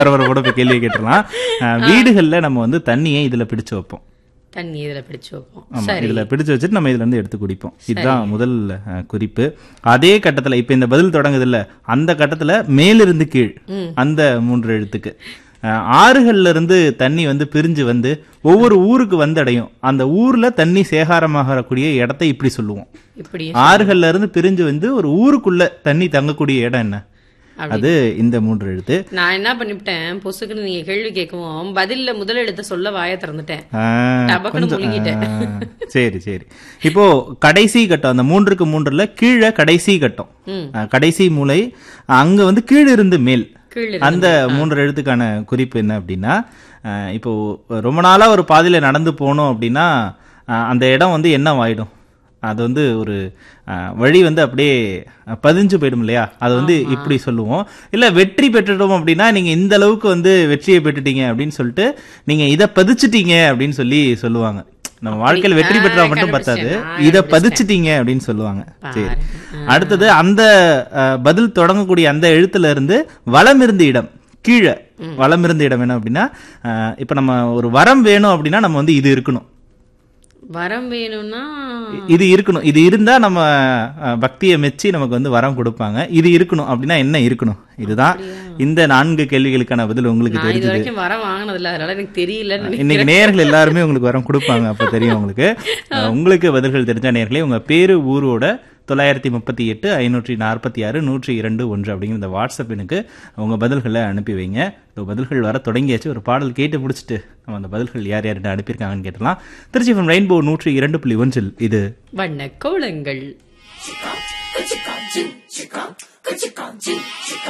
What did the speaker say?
வரவரை கூட போய் கேள்வி கேட்டுடலாம் அஹ், வீடுகள்ல நம்ம வந்து தண்ணியை இதுல பிடிச்சு வைப்போம் தண்ணி இதுல பிடிச்சு வைப்போம் ஆமா சரி இதுல பிடிச்சு வச்சுட்டு நம்ம இதுல இருந்து எடுத்து குடிப்போம் இதுதான் முதல் அஹ், குறிப்பு அதே கட்டத்துல இப்ப இந்த பதில் தொடங்குது இல்ல அந்த கட்டத்துல மேலிருந்து கீழ் அந்த மூன்று எழுத்துக்கு அஹ், ஆறுகள்ல இருந்து தண்ணி வந்து பிரிஞ்சு வந்து ஒவ்வொரு ஊருக்கு வந்தடையும் அந்த ஊர்ல தண்ணி சேகாரமாகக்கூடிய இடத்தை இப்படி சொல்லுவோம் இப்படி ஆறுகள்ல இருந்து பிரிஞ்சு வந்து ஒரு ஊருக்குள்ள தண்ணி தங்கக்கூடிய இடம் என்ன அப்படி. அது இந்த மூன்று எழுத்து நான் என்ன பண்ணிவிட்டேன் பொசுக்குன்னு நீங்க கேள்வி கேட்கவும் பதில்ல முதல் எழுத்த சொல்ல வாயை திறந்துட்டேன் ஆ, டபக்குன்னு கொஞ்சம், முழுங்கிட்டேன். ஆ, சரி சரி இப்போ கடைசி கட்டம் அந்த மூன்றுக்கு மூன்றுல கீழே கடைசி கட்டம் ம். ஆ, கடைசி மூலை அங்க வந்து கீழ இருந்து மேல் கீழ் அந்த மூன்று எழுத்துக்கான குறிப்பு என்ன அப்படின்னா ஆ, இப்போ ரொம்ப நாளா ஒரு பாதையில நடந்து போனோம் அப்படின்னா ஆ, அந்த இடம் வந்து என்ன ஆயிடும் அது வந்து ஒரு ஆ, வழி வந்து அப்படியே பதிஞ்சு போயிடும் இல்லையா அது வந்து இப்படி சொல்லுவோம் இல்ல வெற்றி பெற்றுட்டோம் அப்படின்னா நீங்க இந்த அளவுக்கு வந்து வெற்றியை பெற்றுட்டீங்க அப்படின்னு சொல்லிட்டு நீங்க இதை பதிச்சிட்டீங்க அப்படின்னு சொல்லி சொல்லுவாங்க நம்ம வாழ்க்கையில வெற்றி ஆ, பெற்றா மட்டும் பத்தாது கண்டுபிடிச்சிட்டேன். இதை பதிச்சிட்டீங்க அப்படின்னு சொல்லுவாங்க சரி பாருங்க. அடுத்தது அந்த அஹ், பதில் தொடங்கக்கூடிய அந்த எழுத்துல இருந்து வலம் இருந்த இடம் கீழே வலம் இருந்த இடம் என்ன அப்படின்னா அஹ், இப்ப நம்ம ஒரு வரம் வேணும் அப்படின்னா நம்ம வந்து இது இருக்கணும் வரம் வேணும்னா இது இருக்கணும் இது இருந்தா நம்ம அஹ், பக்தியை மெச்சி நமக்கு வந்து வரம் கொடுப்பாங்க இது இருக்கணும் அப்படின்னா என்ன இருக்கணும் இதுதான் இந்த நான்கு கேள்விகளுக்கான பதில் உங்களுக்கு நான் இது தெரிஞ்சது வரைக்கும் வரம் வாங்கினது இல்ல அதனால எனக்கு தெரியலன்னு இன்னைக்கு நேயர்கள் எல்லாருமே உங்களுக்கு வரம் கொடுப்பாங்க அப்ப தெரியும் உங்களுக்கு அஹ், உங்களுக்கு பதில்கள் தெரிஞ்ச நேயர்களே உங்க பேரு ஊரோட தொள்ளாயிரத்தி முப்பத்தி எட்டு ஐநூற்றி நாற்பத்தி ஆறு நூற்றி இரண்டு ஒன்று அப்படிங்கிற இந்த வாட்ஸ்அப் எனக்கு உங்க பதில்களை அனுப்பி வைங்க இந்த பதில்கள் வர தொடங்கியாச்சு ஒரு பாடல் கேட்டு முடிச்சுட்டு நம்ம அந்த பதில்கள் யார் யார்கிட்ட அனுப்பியிருக்காங்கன்னு கேட்டலாம் திருச்சி ஃப்ரம் ரெயின்போ நூற்றி இரண்டு புள்ளி ஒன்றில் இது வண்ண கோலங்கள்